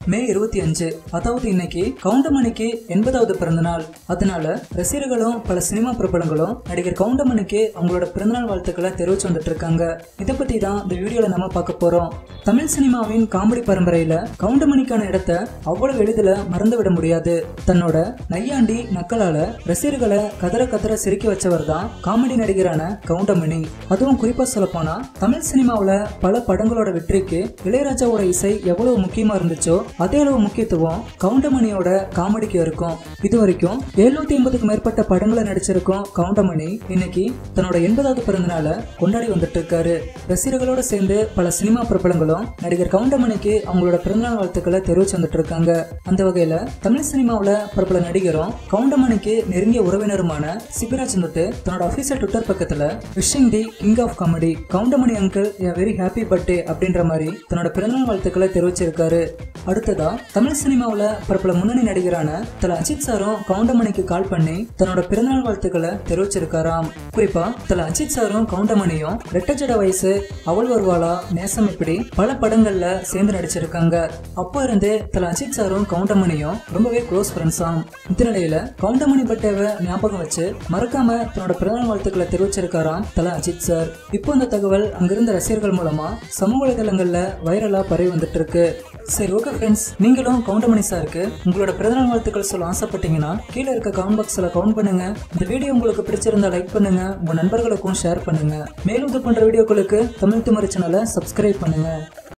மே இருபத்தி அஞ்சு அதாவது இன்னைக்கு கவுண்டமணிக்கு எண்பதாவது பிறந்த நாள் அதனால ரசிகர்களும் பல சினிமா பிரபலங்களும் நடிகர் கவுண்டமணிக்கு அவங்களோட பிறந்தநாள் வாழ்த்துக்களை தெரிவிச்சு வந்துட்டு இருக்காங்க இதை பத்தி தான் இந்த வீடியோல நம்ம பார்க்க போறோம் தமிழ் சினிமாவின் காமெடி பரம்பரையில கவுண்டமணிக்கான இடத்தை அவ்வளவு எளிதில் மறந்து விட முடியாது தன்னோட நையாண்டி நக்கலால ரசிகர்களை கதற கதற சிரிக்க வச்சவர் தான் காமெடி நடிகரான கவுண்டமணி அதுவும் குறிப்பா சொல்ல போனா தமிழ் சினிமாவுல பல படங்களோட வெற்றிக்கு இளையராஜாவோட இசை எவ்வளவு முக்கியமா இருந்துச்சோ அதே அளவு முக்கியத்துவம் கவுண்டமணியோட காமெடிக்கு இருக்கும் இது வரைக்கும் எழுநூத்தி ஐம்பதுக்கு மேற்பட்ட படங்களை நடிச்சிருக்கும் கவுண்டமணி இன்னைக்கு தன்னோட எண்பதாவது பிறந்த நாளை கொண்டாடி வந்துட்டு இருக்காரு ரசிகர்களோட சேர்ந்து பல சினிமா பிரபலங்களும் நடிகர் கவுண்டமணிக்கு அவங்களோட பிறந்தநாள் வாழ்த்துக்களை தெரிவிச்சு வந்துட்டு இருக்காங்க அந்த வகையில தமிழ் சினிமாவுல பிரபல நடிகரும் கவுண்டமணிக்கு நெருங்கிய உறவினருமான சிபிராஜ் முத்து தன்னோட அபிஷியல் ட்விட்டர் பக்கத்துல wishing the king of comedy Goundamani uncle a very happy birthday அப்படின்ற மாதிரி தன்னோட பிறந்தநாள் வாழ்த்துக்களை தெரிவிச்சிருக்காரு அடுத்ததா தமிழ் சினிமாவுல பிரபல முன்னணி நடிகரான தல அஜித் சாரும் கவுண்டமணிக்கு கால் பண்ணி தன்னோட பிறந்தநாள் வாழ்த்துக்களை தெரிவிச்சிருக்காராம் குறிப்பா தல அஜித் சாரும் கவுண்டமணியும் ரெட்டஜட வயசு அவள் வருவாளா நேசம் இப்படி பல படங்கள்ல சேர்ந்து நடிச்சிருக்காங்க அப்போ இருந்தே தல அஜித் சாரும் கவுண்டமணியும் ரொம்பவே க்ளோஸ் ஃப்ரெண்ட்ஸாம் இந்த நிலையில கவுண்டமணி பட்டேவை ஞாபகம் வச்சு மறக்காம தன்னோட பிறந்தநாள் வாழ்த்துக்களை தெரிவிச்சிருக்காராம் தல அஜித் சார் இப்போ இந்த தகவல் அங்கிருந்த ரசிகர்கள் மூலமா சமூக வலைதளங்கள்ல வைரலா பரவி வந்துட்டு இருக்கு சரி ஓகே ஃப்ரெண்ட்ஸ் நீங்களும் கவுண்டமணி சாருக்கு உங்களோட பிறந்தநாள் வாழ்த்துக்கள் சொல்ல ஆசைப்பட்டீங்கன்னா கீழே இருக்க கமெண்ட் பாக்ஸில் கவுண்ட் பண்ணுங்க இந்த வீடியோ உங்களுக்கு பிடிச்சிருந்தா லைக் பண்ணுங்க உங்க நண்பர்களுக்கும் ஷேர் பண்ணுங்க மேலும் இது போன்ற வீடியோக்களுக்கு தமிழ் திமறு சேனலை சப்ஸ்கிரைப் பண்ணுங்க